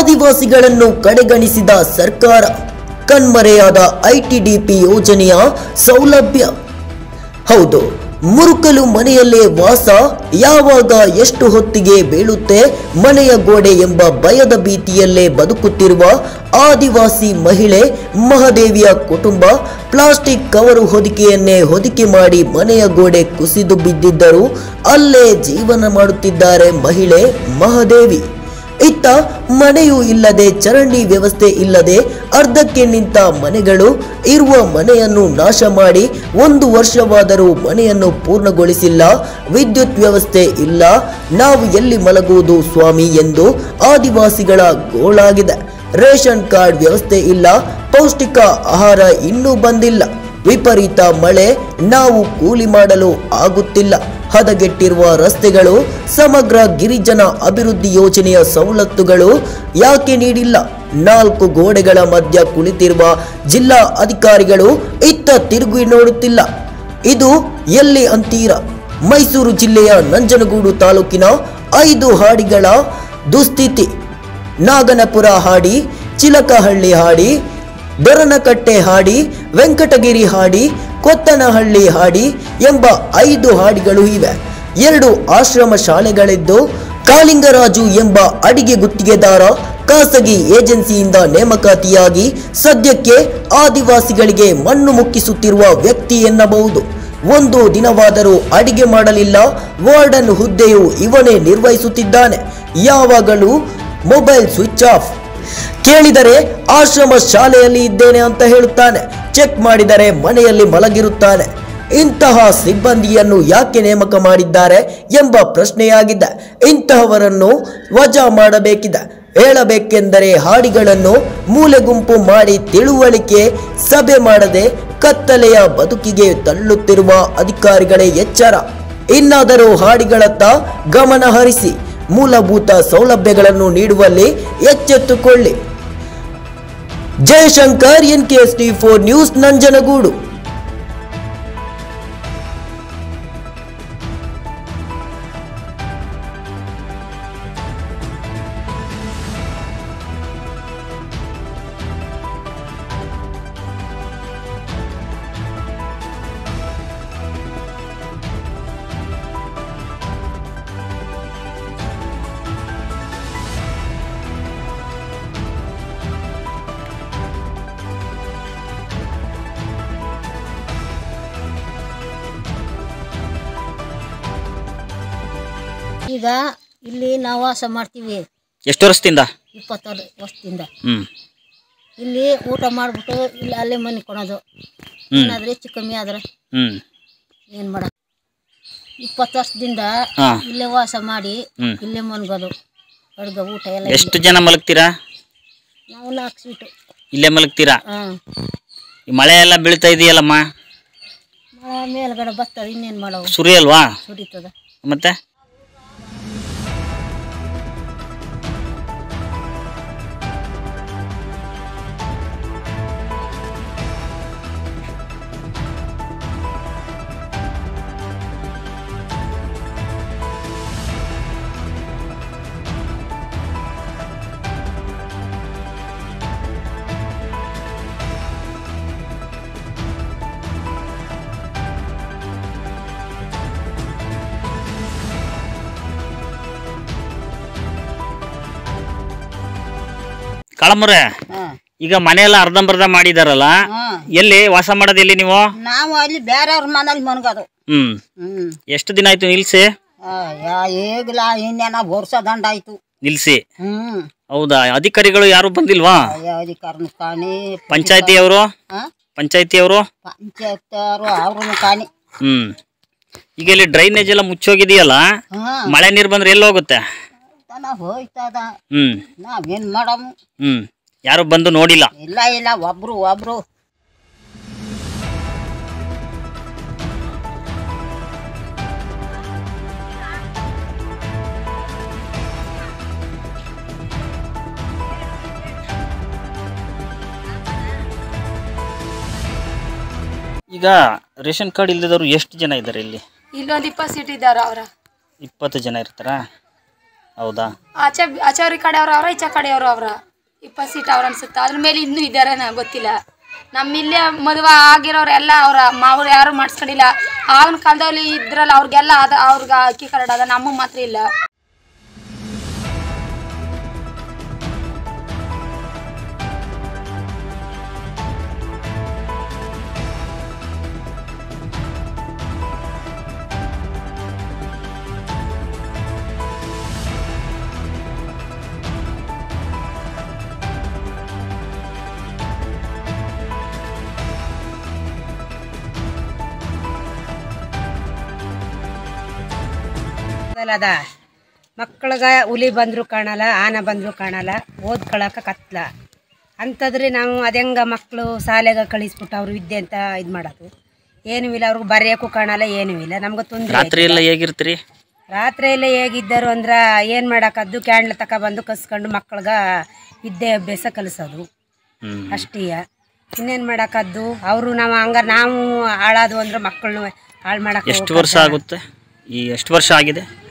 ಆದಿವಾಸಿಗಳನ್ನು ಕಡೆಗಣಿಸಿದ ಸರ್ಕಾರ ಕಣ್ಮರೆಯಾದ ಐಟಿಡಿಪಿ ಯೋಜನೆಯ ಸೌಲಭ್ಯ ಹೌದು ಮುರುಕಲು ಮನೆಯಲ್ಲೇ ವಾಸ ಯಾವಾಗ ಎಷ್ಟು ಹೊತ್ತಿಗೆ ಬೀಳುತ್ತೆ ಮನೆಯ ಗೋಡೆ ಎಂಬ ಭಯದ ಭೀತಿಯಲ್ಲೇ ಬದುಕುತ್ತಿರುವ ಆದಿವಾಸಿ ಮಹಿಳೆ ಮಹಾದೇವಿಯ ಕುಟುಂಬ ಪ್ಲಾಸ್ಟಿಕ್ ಕವರು ಹೊದಿಕೆಯನ್ನೇ ಹೊದಿಕೆ ಮಾಡಿ ಮನೆಯ ಗೋಡೆ ಕುಸಿದು ಬಿದ್ದಿದ್ದರೂ ಅಲ್ಲೇ ಜೀವನ ಮಾಡುತ್ತಿದ್ದಾರೆ ಮಹಿಳೆ ಮಹಾದೇವಿ ಇತ್ತ ಮನೆಯೂ ಇಲ್ಲದೆ ಚರಂಡಿ ವ್ಯವಸ್ಥೆ ಇಲ್ಲದೆ ಅರ್ಧಕ್ಕೆ ನಿಂತ ಮನೆಗಳು ಇರುವ ಮನೆಯನ್ನು ನಾಶ ಮಾಡಿ ಒಂದು ವರ್ಷವಾದರೂ ಮನೆಯನ್ನು ಪೂರ್ಣಗೊಳಿಸಿಲ್ಲ ವಿದ್ಯುತ್ ವ್ಯವಸ್ಥೆ ಇಲ್ಲ ನಾವು ಎಲ್ಲಿ ಮಲಗುವುದು ಸ್ವಾಮಿ ಎಂದು ಆದಿವಾಸಿಗಳ ಗೋಳಾಗಿದೆ ರೇಷನ್ ಕಾರ್ಡ್ ವ್ಯವಸ್ಥೆ ಇಲ್ಲ ಪೌಷ್ಟಿಕ ಆಹಾರ ಇನ್ನೂ ಬಂದಿಲ್ಲ ವಿಪರೀತ ಮಳೆ ನಾವು ಕೂಲಿ ಮಾಡಲು ಆಗುತ್ತಿಲ್ಲ ಹದಗೆಟ್ಟಿರುವ ರಸ್ತೆಗಳು ಸಮಗ್ರ ಗಿರಿಜನ ಅಭಿವೃದ್ಧಿ ಯೋಜನೆಯ ಸವಲತ್ತುಗಳು ಯಾಕೆ ನೀಡಿಲ್ಲ ನಾಲ್ಕು ಗೋಡೆಗಳ ಮಧ್ಯ ಕುಳಿತಿರುವ ಜಿಲ್ಲಾ ಅಧಿಕಾರಿಗಳು ಇತ್ತ ತಿರುಗಿ ನೋಡುತ್ತಿಲ್ಲ ಇದು ಎಲ್ಲಿ ಅಂತೀರ ಮೈಸೂರು ಜಿಲ್ಲೆಯ ನಂಜನಗೂಡು ತಾಲೂಕಿನ ಐದು ಹಾಡಿಗಳ ದುಸ್ಥಿತಿ ನಾಗನಪುರ ಹಾಡಿ ಚಿಲಕಹಳ್ಳಿ ಹಾಡಿ ದೊರನಕಟ್ಟೆ ಹಾಡಿ ವೆಂಕಟಗಿರಿ ಹಾಡಿ ಕೊತ್ತನಹಳ್ಳಿ ಹಾಡಿ ಎಂಬ ಐದು ಹಾಡಿಗಳು ಇವೆ ಎರಡು ಆಶ್ರಮ ಶಾಲೆಗಳಿದ್ದು ಕಾಳಿಂಗರಾಜು ಎಂಬ ಅಡಿಗೆ ಗುತ್ತಿಗೆದಾರ ಖಾಸಗಿ ಏಜೆನ್ಸಿಯಿಂದ ನೇಮಕಾತಿಯಾಗಿ ಸದ್ಯಕ್ಕೆ ಆದಿವಾಸಿಗಳಿಗೆ ಮಣ್ಣು ಮುಕ್ಕಿಸುತ್ತಿರುವ ವ್ಯಕ್ತಿ ಎನ್ನಬಹುದು ಒಂದು ದಿನವಾದರೂ ಅಡಿಗೆ ಮಾಡಲಿಲ್ಲ ವಾರ್ಡನ್ ಹುದ್ದೆಯು ಇವನೇ ನಿರ್ವಹಿಸುತ್ತಿದ್ದಾನೆ ಯಾವಾಗಲೂ ಮೊಬೈಲ್ ಸ್ವಿಚ್ ಆಫ್ ಕೇಳಿದರೆ ಆಶ್ರಮ ಶಾಲೆಯಲ್ಲಿ ಇದ್ದೇನೆ ಅಂತ ಹೇಳುತ್ತಾನೆ ಚೆಕ್ ಮಾಡಿದರೆ ಮನೆಯಲ್ಲಿ ಮಲಗಿರುತ್ತಾನೆ ಇಂತಹ ಸಿಬ್ಬಂದಿಯನ್ನು ಯಾಕೆ ನೇಮಕ ಮಾಡಿದ್ದಾರೆ ಎಂಬ ಪ್ರಶ್ನೆಯಾಗಿದೆ ಇಂತಹವರನ್ನು ವಜಾ ಮಾಡಬೇಕಿದೆ ಹೇಳಬೇಕೆಂದರೆ ಹಾಡಿಗಳನ್ನು ಮೂಲೆ ಗುಂಪು ಮಾಡಿ ತಿಳುವಳಿಕೆ ಸಭೆ ಮಾಡದೆ ಕತ್ತಲೆಯ ಬದುಕಿಗೆ ತಳ್ಳುತ್ತಿರುವ ಅಧಿಕಾರಿಗಳೇ ಎಚ್ಚರ ಇನ್ನಾದರೂ ಹಾಡಿಗಳತ್ತ ಗಮನ ಹರಿಸಿ ಮೂಲಭೂತ ಸೌಲಭ್ಯಗಳನ್ನು ನೀಡುವಲ್ಲಿ ಎಚ್ಚೆತ್ತುಕೊಳ್ಳಿ Jayashankar N K S T four news Nanjangud ಈಗ ಇಲ್ಲಿ ನಾವು ವಾಸ ಮಾಡ್ತೀವಿ ಎಷ್ಟು ವರ್ಷದಿಂದ ಇಪ್ಪತ್ತಾರು ವರ್ಷದಿಂದ ಹ್ಞೂ ಇಲ್ಲಿ ಊಟ ಮಾಡಿಬಿಟ್ಟು ಇಲ್ಲಿ ಅಲ್ಲೇ ಮನೆ ಕೊಡೋದು ಹ್ಮ್. ಏನಾದ್ರೆ ಹೆಚ್ಚು ಕಮ್ಮಿ ಆದ್ರೆ ಹ್ಞೂ ಏನು ಮಾಡ ಇಪ್ಪತ್ತು ವರ್ಷದಿಂದ ಹಾಂ ಇಲ್ಲೇ ವಾಸ ಮಾಡಿ ಹ್ಮ್. ಇಲ್ಲೇ ಮನ್ಗೋದು ಅಡ್ಗೆ ಊಟ ಎಲ್ಲ ಎಷ್ಟು ಜನ ಮಲಗ್ತೀರಾ ಇಲ್ಲೇ. ನಾವು ನಾಲ್ಕು ಸ್ವೀಟು ಇಲ್ಲೇ ಮಲಗ್ತೀರಾ ಹಾಂ ಈ ಮಳೆ ಎಲ್ಲ ಬೀಳ್ತಾ ಇದೆಯಲ್ಲಮ್ಮ ಮೇಲ್ಗಡೆ ಬರ್ತದೆ ಇನ್ನೇನು ಮಾಡವು ಸುರಿ ಅಲ್ವಾ ಸುರಿತದ ಮತ್ತೆ ಕಾಳಮ್ಮರೆ ಹಾಂ ಈಗ ಮನೆಯೆಲ್ಲ ಅರ್ಧಂಬರ್ಧ ಮಾಡಿದಾರಲ್ಲ ಹಾಂ ಎಲ್ಲಿ ವಾಸ ಮಾಡೋದು ಎಲ್ಲಿ ನೀವು ನಾವು ಅಲ್ಲಿ ಬೇರೆಯವ್ರ ಮನೇಲಿ ಮನ್ಗೋದು ಹ್ಮ್ ಹ್ಞೂ ಎಷ್ಟು ದಿನ ಆಯ್ತು ನಿಲ್ಸಿ ಈಗಲ ಇನ್ನೇನ ವರ್ಷ ದಂಡ ಆಯ್ತು ನಿಲ್ಸಿ ಹ್ಞೂ ಹೌದಾ ಅಧಿಕಾರಿಗಳು ಯಾರು ಬಂದಿಲ್ವಾ ಅಧಿಕಾರನು ಕಾಣಿ ಪಂಚಾಯತಿ ಅವರು ಹಾಂ ಪಂಚಾಯತಿ ಅವರು ಪಂಚಾಯತ್ರು ಅವ್ರನ್ನು ಕಾಣಿ ಹ್ಮ್ ಈಗ ಇಲ್ಲಿ ಡ್ರೈನೇಜ್ ಎಲ್ಲ ಮುಚ್ಚೋಗಿದೆಯಲ್ಲ ಹಾಂ ಮಳೆ ನೀರು ಬಂದ್ರೆ ಎಲ್ಲಿ ಹೋಗುತ್ತೆ ದನ ಹೋಯ್ತದ ಹ್ಮ್ ನಾವೇನ್ ಮಾಡము ಹ್ಮ್ ಯಾರು ಬಂದು ನೋಡಿಲ್ಲ ಇಲ್ಲ ಇಲ್ಲ ಒಬ್ರು ಒಬ್ರು ಈಗ ರೇಷನ್ ಕಾರ್ಡ್ ಇಲ್ಲದವರು ಎಷ್ಟು ಜನ ಇದ್ದಾರೆ ಇಲ್ಲಿ ಇಲ್ಲೊಂದು ಇಪ್ಪತ್ತು ಸೀಟ್ ಇದ್ದಾರೆ ಅವ್ರ ಇಪ್ಪತ್ತು ಜನ ಇರ್ತಾರಾ ಹೌದಾ ಆಚೆ ಆಚೆವ್ರಿ ಕಡೆಯವ್ರು ಅವ್ರ ಈಚೆ ಕಡೆಯವರು ಅವ್ರ ಇಪ್ಪತ್ತು ಸೀಟ್ ಅವ್ರ ಅನ್ಸುತ್ತೆ ಅದ್ರ ಮೇಲೆ ಇನ್ನೂ ಇದ್ದಾರೆ ಗೊತ್ತಿಲ್ಲ ನಮ್ಮ ಇಲ್ಲೇ ಮದುವೆ ಆಗಿರೋರು ಎಲ್ಲ ಅವ್ರ ಮಾವ್ರು ಯಾರು ಮಾಡಿಸ್ಕೊಂಡಿಲ್ಲ ಆಗಿನ ಕಾಲದಲ್ಲಿ ಇದ್ರಲ್ಲ ಅವ್ರಿಗೆಲ್ಲ ಅದ ಅವ್ರಿಗೆ ಅಕ್ಕಿ ಕಾರ್ಡ್ ಅದ ನಮಗೆ ಮಾತ್ರ ಇಲ್ಲ ಅದ ಮಕ್ಳಿಗೆ ಹುಲಿ ಬಂದರೂ ಕಾಣಲ್ಲ ಆನ ಬಂದರೂ ಕಾಣಲ್ಲ ಓದ್ಕೊಳಕ ಕತ್ಲ ಅಂಥದ್ರಿ ನಾವು ಅದೆಂಗ ಮಕ್ಕಳು ಶಾಲೆಗೆ ಕಳಿಸ್ಬಿಟ್ಟು ಅವ್ರು ವಿದ್ಯೆ ಅಂತ ಇದು ಮಾಡೋದು ಏನೂ ಇಲ್ಲ ಅವ್ರಿಗೆ ಬರೆಯೋಕ್ಕೂ ಕಾಣಲ್ಲ ಏನೂ ಇಲ್ಲ ನಮ್ಗೆ ತೊಂದರೆ ರಾತ್ರಿ ಎಲ್ಲ ಹೇಗಿರ್ತೀರಿ ರಾತ್ರಿ ಎಲ್ಲ ಹೇಗಿದ್ದರು ಅಂದ್ರೆ ಏನು ಮಾಡೋಕ್ಕದ್ದು ಕ್ಯಾಂಡ್ಲ್ ತಗೊಬಂದು ಕಸ್ಕೊಂಡು ಮಕ್ಳಿಗೆ ವಿದ್ಯೆ ಅಭ್ಯಾಸ ಕಲಿಸೋದು ಹ್ಮ್ ಅಷ್ಟೇ ಇನ್ನೇನು ಮಾಡೋಕ್ಕದ್ದು ಅವರು ನಾವು ಹಂಗಾರೆ ನಾವು ಹಾಳಾದು ಅಂದ್ರೆ ಮಕ್ಕಳನ್ನು ಹಾಳು ಮಾಡಕ್ಕೆ ಎಷ್ಟು ವರ್ಷ ಆಗುತ್ತೆ ಈ ಎಷ್ಟು ವರ್ಷ ಆಗಿದೆ